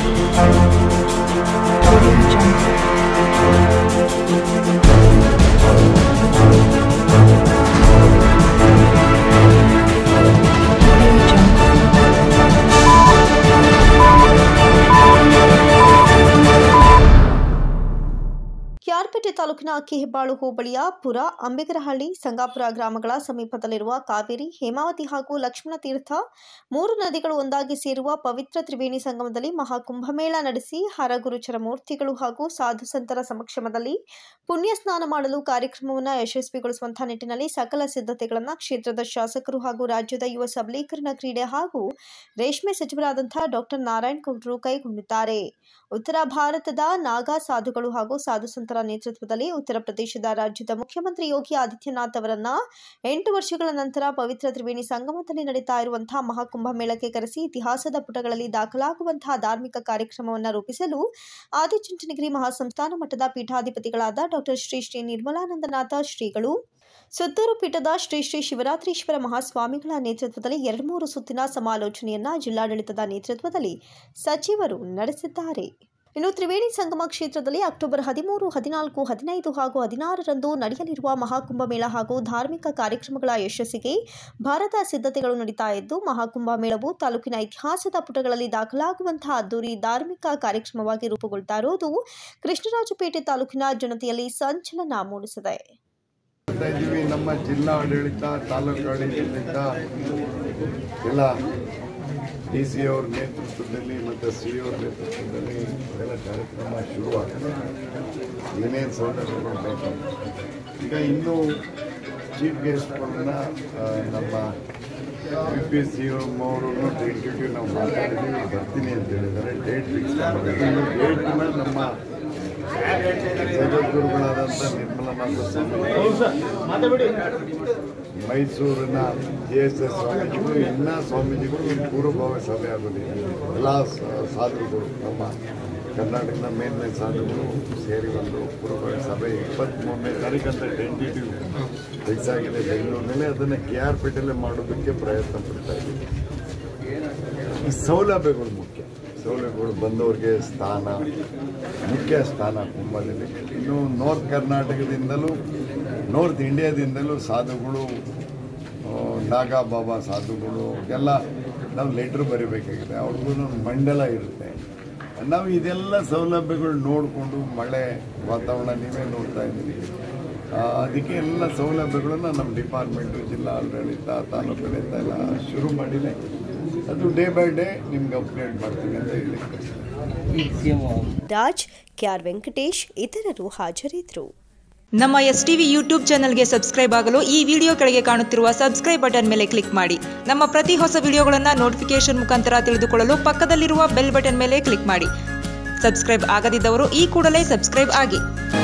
Audio Jungle. Audio Jungle. ಕ್ಯಾರ್ಪೇಟೆ ತಾಲೂಕಿನ ಅಕ್ಕಿಹೆಬ್ಬಾಳು ಹೋಬಳಿಯ ಪುರ ಅಂಬಿಗರಹಳ್ಳಿ ಸಂಗಾಪುರ ಗ್ರಾಮಗಳ ಸಮೀಪದಲ್ಲಿರುವ ಕಾವೇರಿ ಹೇಮಾವತಿ ಹಾಗೂ ಲಕ್ಷ್ಮಣ ತೀರ್ಥ ಮೂರು ನದಿಗಳು ಒಂದಾಗಿ ಸೇರುವ ಪವಿತ್ರ ತ್ರಿವೇಣಿ ಸಂಗಮದಲ್ಲಿ ಮಹಾಕುಂಭಮೇಳ ನಡೆಸಿ ಹರಗುರುಚರ ಮೂರ್ತಿಗಳು ಹಾಗೂ ಸಾಧು ಸಂತರ ಸಮಕ್ಷಮದಲ್ಲಿ ಪುಣ್ಯ ಸ್ನಾನ ಮಾಡಲು ಕಾರ್ಯಕ್ರಮವನ್ನು ಯಶಸ್ವಿಗೊಳಿಸುವಂತಹ ನಿಟ್ಟಿನಲ್ಲಿ ಸಕಲ ಸಿದ್ಧತೆಗಳನ್ನು ಕ್ಷೇತ್ರದ ಶಾಸಕರು ಹಾಗೂ ರಾಜ್ಯದ ಯುವ ಸಬಲೀಕರಣ ಕ್ರೀಡೆ ಹಾಗೂ ರೇಷ್ಮೆ ಸಚಿವರಾದಂತಹ ಡಾಕ್ಟರ್ ನಾರಾಯಣ್ ಗೌಡರು ಕೈಗೊಂಡಿದ್ದಾರೆ ಉತ್ತರ ಭಾರತದ ನಾಗಾ ಸಾಧುಗಳು ಹಾಗೂ ಸಾಧು ಸಂತರ ನೇತೃತ್ವದಲ್ಲಿ ಉತ್ತರ ಪ್ರದೇಶದ ರಾಜ್ಯದ ಮುಖ್ಯಮಂತ್ರಿ ಯೋಗಿ ಆದಿತ್ಯನಾಥ್ ಅವರನ್ನ ಎಂಟು ವರ್ಷಗಳ ನಂತರ ಪವಿತ್ರ ತ್ರಿವೇಣಿ ಸಂಗಮದಲ್ಲಿ ನಡೀತಾ ಇರುವಂತಹ ಮಹಾಕುಂಭ ಮೇಳಕ್ಕೆ ಕರೆಸಿ ಇತಿಹಾಸದ ಪುಟಗಳಲ್ಲಿ ದಾಖಲಾಗುವಂತಹ ಧಾರ್ಮಿಕ ಕಾರ್ಯಕ್ರಮವನ್ನು ರೂಪಿಸಲು ಆದಿಚುಂಚನಗಿರಿ ಮಹಾಸಂಸ್ಥಾನ ಮಠದ ಪೀಠಾಧಿಪತಿಗಳಾದ ಡಾಕ್ಟರ್ ಶ್ರೀ ಶ್ರೀ ನಿರ್ಮಲಾನಂದನಾಥ ಶ್ರೀಗಳು ಸುತ್ತೂರು ಪೀಠದ ಶ್ರೀ ಶ್ರೀ ಶಿವರಾತ್ರೀಶ್ವರ ಮಹಾಸ್ವಾಮಿಗಳ ನೇತೃತ್ವದಲ್ಲಿ ಎರಡು ಮೂರು ಸುತ್ತಿನ ಸಮಾಲೋಚನೆಯನ್ನ ಜಿಲ್ಲಾಡಳಿತದ ನೇತೃತ್ವದಲ್ಲಿ ಸಚಿವರು ನಡೆಸಿದ್ದಾರೆ ಇನ್ನು ತ್ರಿವೇಣಿ ಸಂಗಮ ಕ್ಷೇತ್ರದಲ್ಲಿ ಅಕ್ಟೋಬರ್ ಹದಿಮೂರು ಹದಿನಾಲ್ಕು ಹದಿನೈದು ಹಾಗೂ ಹದಿನಾರರಂದು ನಡೆಯಲಿರುವ ಮಹಾಕುಂಭ ಮೇಳ ಹಾಗೂ ಧಾರ್ಮಿಕ ಕಾರ್ಯಕ್ರಮಗಳ ಯಶಸ್ಸಿಗೆ ಭಾರತ ಸಿದ್ಧತೆಗಳು ನಡೀತಾ ಇದ್ದು ಮಹಾಕುಂಭ ಮೇಳವು ತಾಲೂಕಿನ ಇತಿಹಾಸದ ಪುಟಗಳಲ್ಲಿ ದಾಖಲಾಗುವಂತಹ ಅದ್ದೂರಿ ಧಾರ್ಮಿಕ ಕಾರ್ಯಕ್ರಮವಾಗಿ ರೂಪುಗೊಳ್ತಾ ಇರುವುದು ಕೃಷ್ಣರಾಜಪೇಟೆ ತಾಲೂಕಿನ ಜನತೆಯಲ್ಲಿ ಸಂಚಲನ ಮೂಡಿಸಿದೆ ಮಾಡ್ತಾ ಇದ್ದೀವಿ ನಮ್ಮ ಜಿಲ್ಲಾ ಆಡಳಿತ ತಾಲೂಕು ಆಡಳಿತ ಎಲ್ಲ ಡಿ ಸಿ ಅವ್ರ ನೇತೃತ್ವದಲ್ಲಿ ಮತ್ತು ಸಿ ಅವ್ರ ನೇತೃತ್ವದಲ್ಲಿ ಎಲ್ಲ ಕಾರ್ಯಕ್ರಮ ಶುರುವಾಗಿದೆ ಏನೇನು ಸೌಲಭ್ಯಗಳು ಬೇಕು ಈಗ ಇನ್ನೂ ಚೀಫ್ ಗೆಸ್ಟ್ಗಳನ್ನ ಆ, ನಮ್ಮ ಯು ಪಿ ಸಿ ಅವರು ಟೆಂಟೇಟಿವ್ ನಾವು ಮಾತಾಡಿದ್ದೀವಿ ಬರ್ತೀನಿ ಅಂತ ಹೇಳಿದ್ದಾರೆ ಡೇಟ್ ಫಿಕ್ಸ್ ಮಾಡಬೇಕು ಡೇಟ್ ಮೇಲೆ ನಮ್ಮ ಜಗದ್ಗುರುಗಳಾದಂಥ ನಿರ್ಮಲಾನಂದ ಸ್ವಾಮಿ ಮೈಸೂರಿನ ಜೆ ಎಸ್ ಎಸ್ ಸ್ವಾಮೀಜಿಗಳು ಎಲ್ಲ ಸ್ವಾಮೀಜಿಗಳು ಒಂದು ಪೂರ್ವಭಾವಿ ಸಭೆ ಆಗೋದಿದೆ ಎಲ್ಲ ಸ- ಸಾಧುಗಳು ನಮ್ಮ ಕರ್ನಾಟಕದ ಮೇಲ್ಮೇ ಸಾಧುಗಳು ಸೇರಿ ಒಂದು ಪೂರ್ವಭಾವಿ ಸಭೆ ಇಪ್ಪತ್ತ್ಮೂರನೇ ತಾರೀಕಂತ ಟೆಂಟೇಟಿವ್ ಫಿಕ್ಸ್ ಆಗಿದೆ ಬೆಂಗಳೂರಿನಲ್ಲಿ ಅದನ್ನು ಕೆ ಆರ್ ಪೇಟೆಲ್ಲೇ ಮಾಡೋದಕ್ಕೆ ಪ್ರಯತ್ನ ಪಡ್ತಾ ಇದ್ದೀವಿ ಈ ಸೌಲಭ್ಯಗಳು ಮುಖ್ಯ ಸೌಲಭ್ಯಗಳು ಬಂದವರಿಗೆ ಸ್ಥಾನ ಮುಖ್ಯ ಸ್ಥಾನ ಕುಂಭದಲ್ಲಿ ಇನ್ನು ನಾರ್ತ್ ಕರ್ನಾಟಕದಿಂದಲೂ ನಾರ್ತ್ ಇಂಡಿಯಾದಿಂದಲೂ ಸಾಧುಗಳು ಆ, ನಾಗಾ ಬಾಬಾ ಸಾಧುಗಳು ಎಲ್ಲ ನಾವು ಲೆಟ್ರ್ ಬರೀಬೇಕಾಗಿದೆ ಅವ್ರಿಗೂ ಒಂದು ಮಂಡಲ ಇರುತ್ತೆ ನಾವು ಇದೆಲ್ಲ ಸೌಲಭ್ಯಗಳು ನೋಡಿಕೊಂಡು ಮಳೆ ವಾತಾವರಣ ನೀವೇ ನೋಡ್ತಾ ಇದ್ದೀರಿ ಆ, ಅದಕ್ಕೆ ಎಲ್ಲ ಸೌಲಭ್ಯಗಳನ್ನು ನಮ್ಮ ಡಿಪಾರ್ಟ್ಮೆಂಟು ಜಿಲ್ಲಾ ಆಡಳಿತ ತಾಲೂಕು ಆಡಳಿತ ಎಲ್ಲ ಶುರು ಮಾಡಿದೆ ಅದು ಡೇ ಬೈ ಡೇ ನಿಮ್ಗೆ ಅಪ್ಡೇಟ್ ಮಾಡ್ತೀನಿ ಅಂತ ಹೇಳಿ ರಾಜ್ ಕೆಆರ್ ವೆಂಕಟೇಶ್ ಇತರರು ಹಾಜರಿದ್ದರು ನಮ್ಮ ಎಸ್ ಟಿವಿ ಯೂಟ್ಯೂಬ್ ಚಾನಲ್ಗೆ ಸಬ್ಸ್ಕ್ರೈಬ್ ಆಗಲು ಈ ವಿಡಿಯೋ ಕೆಳಗೆ ಕಾಣುತ್ತಿರುವ ಸಬ್ಸ್ಕ್ರೈಬ್ ಬಟನ್ ಮೇಲೆ ಕ್ಲಿಕ್ ಮಾಡಿ ನಮ್ಮ ಪ್ರತಿ ಹೊಸ ವಿಡಿಯೋಗಳನ್ನು ನೋಟಿಫಿಕೇಶನ್ ಮುಖಾಂತರ ತಿಳಿದುಕೊಳ್ಳಲು ಪಕ್ಕದಲ್ಲಿರುವ ಬೆಲ್ ಬಟನ್ ಮೇಲೆ ಕ್ಲಿಕ್ ಮಾಡಿ ಸಬ್ಸ್ಕ್ರೈಬ್ ಆಗದಿದ್ದವರು ಈ ಕೂಡಲೇ ಸಬ್ಸ್ಕ್ರೈಬ್ ಆಗಿ